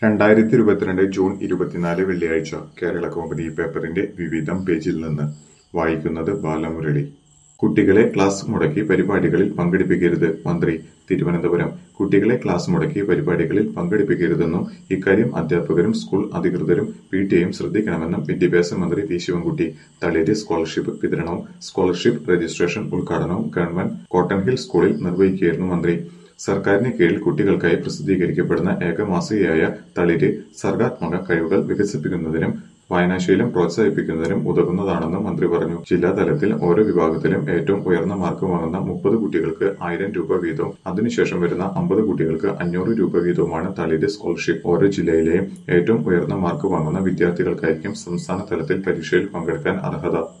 രണ്ടായിരത്തി ഇരുപത്തിരണ്ട് ജൂൺ ഇരുപത്തിനാല് വെള്ളിയാഴ്ച കേരള കൗമുദി പേപ്പറിന്റെ വിവിധം പേജിൽ നിന്ന് വായിക്കുന്നത് ബാലമുരളി കുട്ടികളെ ക്ലാസ് മുടക്കി പരിപാടികളിൽ പങ്കെടുപ്പിക്കരുത് മന്ത്രി തിരുവനന്തപുരം കുട്ടികളെ ക്ലാസ് മുടക്കി പരിപാടികളിൽ പങ്കെടുപ്പിക്കരുതെന്നും ഇക്കാര്യം അധ്യാപകരും സ്കൂൾ അധികൃതരും പിടിഎയും ശ്രദ്ധിക്കണമെന്നും വിദ്യാഭ്യാസ മന്ത്രി വി ശിവൻകുട്ടി തളിര് സ്കോളർഷിപ്പ് വിതരണവും സ്കോളർഷിപ്പ് രജിസ്ട്രേഷൻ ഉദ്ഘാടനവും ഗവൺമെന്റ് കോട്ടൺ ഹിൽ സ്കൂളിൽ നിർവഹിക്കുകയായിരുന്നു മന്ത്രി സർക്കാരിന് കീഴിൽ കുട്ടികൾക്കായി പ്രസിദ്ധീകരിക്കപ്പെടുന്ന ഏക മാസികയായ തളിര് സർഗാത്മക കഴിവുകൾ വികസിപ്പിക്കുന്നതിനും വായനാശീലം പ്രോത്സാഹിപ്പിക്കുന്നതിനും ഉതകുന്നതാണെന്നും മന്ത്രി പറഞ്ഞു ജില്ലാ തലത്തിൽ ഓരോ വിഭാഗത്തിലും ഏറ്റവും ഉയർന്ന മാർക്ക് വാങ്ങുന്ന മുപ്പത് കുട്ടികൾക്ക് ആയിരം രൂപ വീതവും അതിനുശേഷം വരുന്ന അമ്പത് കുട്ടികൾക്ക് അഞ്ഞൂറ് രൂപ വീതവുമാണ് തളിര് സ്കോളർഷിപ്പ് ഓരോ ജില്ലയിലെയും ഏറ്റവും ഉയർന്ന മാർക്ക് വാങ്ങുന്ന വിദ്യാർത്ഥികൾക്കായിരിക്കും സംസ്ഥാന തലത്തിൽ പരീക്ഷയിൽ പങ്കെടുക്കാൻ അർഹത